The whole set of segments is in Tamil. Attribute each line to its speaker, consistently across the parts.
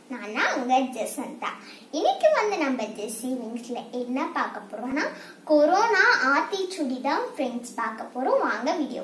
Speaker 1: நான் தான் உங்க ஜெசந்தா இன்னைக்கு வந்து நம்ம ஜெஸ்ஸி விங்ஸ்ல என்ன பார்க்க போறோம்னா கொரோனா ஆத்திச்சுடி தான் ஃப்ரெண்ட்ஸ் பார்க்க போறோம் வாங்க வீடியோ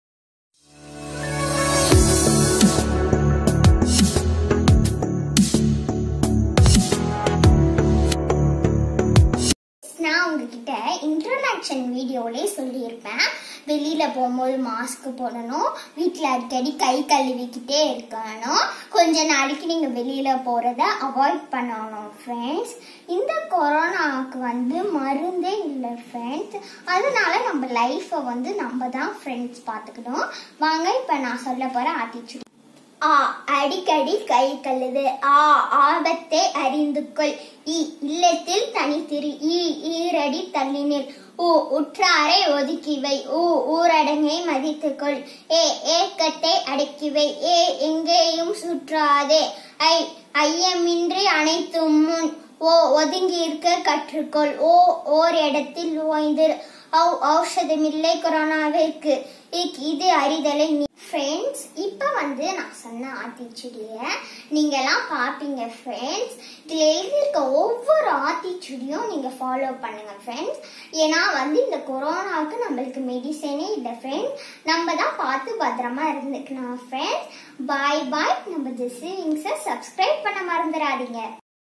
Speaker 1: நான் உங்ககிட்ட இன்ட்ரடக்ஷன் வீடியோலே சொல்லியிருப்பேன் வெளியில போகும்போது மாஸ்க் போடணும் வீட்டில் அடிக்கடி கை கழுவிக்கிட்டே இருக்கணும் கொஞ்ச நாளைக்கு நீங்க வெளியில போறத அவாய்ட் பண்ணணும் ஃப்ரெண்ட்ஸ் இந்த கொரோனாவுக்கு வந்து மருந்தே இல்லை ஃப்ரெண்ட்ஸ் அதனால நம்ம லைஃப்பை வந்து நம்ம தான் ஃப்ரெண்ட்ஸ் பார்த்துக்கணும் வாங்க இப்போ நான் சொல்ல போற ஆட்டிச்சு ஆ அடிக்கடி கை கழுது ஆ ஆபத்தை அறிந்து கொள் இ இல்லத்தில் தனித்திரு ஈ ஈரடி தள்ளினில் ஊ உற்றாரை ஒதுக்கிவை ஊ ஊரடங்கை மதித்துக்கொள் ஏ ஏக்கத்தை அடக்கிவை ஏ எங்கேயும் சுற்றாதே ஐ ஐயமின்றி அனைத்தும் முன் ஓ ஒதுங்கி இருக்க கற்றுக்கொள் ஓ ஓர் இடத்தில் ஓய்ந்திரு ஔ ஔஷதமில்லை கொரோனாவிற்கு இக் இது அறிதலை நீ ஃப்ரெண்ட்ஸ் இப்போ வந்து நான் சொன்ன ஆத்திச்சுடிய நீங்கெல்லாம் பார்ப்பீங்க ஃப்ரெண்ட்ஸ் இதில் எழுதியிருக்க ஒவ்வொரு ஆத்திச்சுடியும் நீங்கள் ஃபாலோ பண்ணுங்க ஃப்ரெண்ட்ஸ் ஏன்னா வந்து இந்த கொரோனாவுக்கு நம்மளுக்கு மெடிசனே இல்லை ஃப்ரெண்ட்ஸ் நம்ம தான் பார்த்து பத்திரமா இருந்துக்கணும் ஃப்ரெண்ட்ஸ் பாய் பாய் நம்ம ஜெஸ்ஸி விங்ஸை சப்ஸ்கிரைப் பண்ண மறந்துடாதீங்க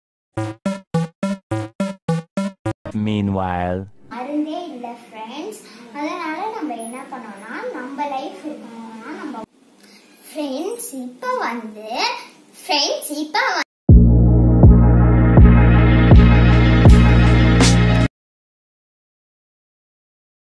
Speaker 2: Meanwhile.
Speaker 1: மருந்தே இல்லை ஃப்ரெண்ட்ஸ் அதனால நம்ம என்ன பண்ணோம்னா நம்ம லைஃப் இருக்கணும்னா நம்ம ஃப்ரெண்ட்ஸ் இப்போ வந்து ஃப்ரெண்ட்ஸ் இப்போ